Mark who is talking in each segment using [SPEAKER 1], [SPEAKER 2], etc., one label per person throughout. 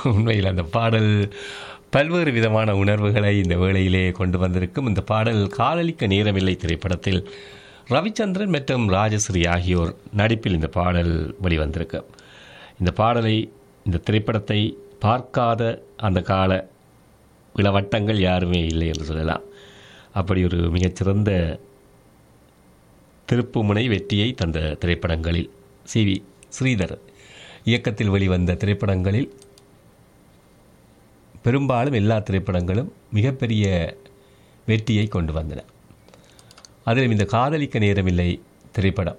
[SPEAKER 1] உண்மையில் அந்த பாடல் பல்வேறு விதமான உணர்வுகளை இந்த வேளையிலே கொண்டு வந்திருக்கும் இந்த பாடல் காதலிக்க நேரமில்லை திரைப்படத்தில் ரவிச்சந்திரன் மற்றும் ராஜஸ்ரீ ஆகியோர் நடிப்பில் இந்த பாடல் வெளிவந்திருக்கு இந்த பாடலை இந்த திரைப்படத்தை பார்க்காத அந்த கால இளவட்டங்கள் யாருமே இல்லை என்று சொல்லலாம் அப்படி ஒரு மிகச்சிறந்த திருப்புமுனை வெற்றியை தந்த திரைப்படங்களில் சி வி ஸ்ரீதர் இயக்கத்தில் வெளிவந்த திரைப்படங்களில் பெரும்பாலும் எல்லா திரைப்படங்களும் மிகப்பெரிய வெற்றியை கொண்டு வந்தன அதிலும் இந்த காதலிக்க நேரமில்லை திரைப்படம்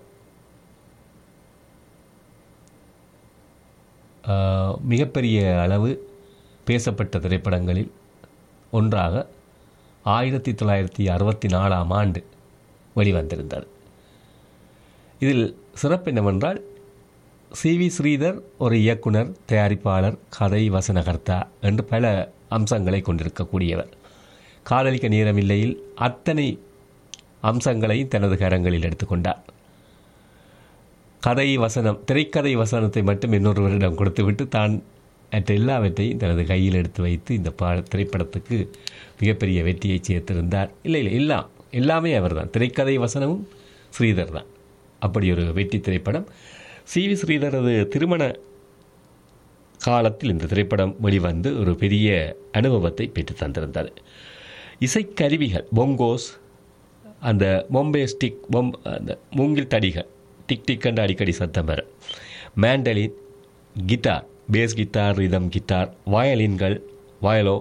[SPEAKER 1] ஆஹ், மிகப்பெரிய அளவு பேசப்பட்ட திரைப்படங்களில் ஒன்றாக ஆயிரத்தி தொள்ளாயிரத்தி அறுபத்தி நாலாம் ஆண்டு வெளிவந்திருந்தது இதில் சிறப்பு என்னவென்றால் சி வி ஸ்ரீதர் ஒரு இயக்குனர் தயாரிப்பாளர் கதை வசனகர்த்தா என்று பல அம்சங்களை கொண்டிருக்கக்கூடியவர் காதலிக்க நேரமில்லையில் அத்தனை அம்சங்களையும் தனது கரங்களில் எடுத்துக்கொண்டார் கதை வசனம் திரைக்கதை வசனத்தை மட்டும் இன்னொருவரிடம் கொடுத்துவிட்டு தான் மற்ற எல்லாவற்றையும் தனது கையில் எடுத்து வைத்து இந்த பா திரைப்படத்துக்கு மிகப்பெரிய வெற்றியை சேர்த்திருந்தார் இல்லை இல்லை எல்லாம் எல்லாமே அவர்தான் திரைக்கதை வசனமும் ஸ்ரீதர் தான் அப்படி ஒரு வெற்றி திரைப்படம் சி வி ஸ்ரீதரது திருமண காலத்தில் இந்த திரைப்படம் வெளிவந்து ஒரு பெரிய அனுபவத்தை பெற்று தந்திருந்தது இசைக்கருவிகள் பொங்கோஸ் அந்த பொம்பே ஸ்டிக் பொம் அந்த மூங்கில் தடிகள் டிக் டிக் என்று அடிக்கடி சத்தம் வரும் mandolin guitar bass guitar rhythm guitar வயலின்கள் வயலோ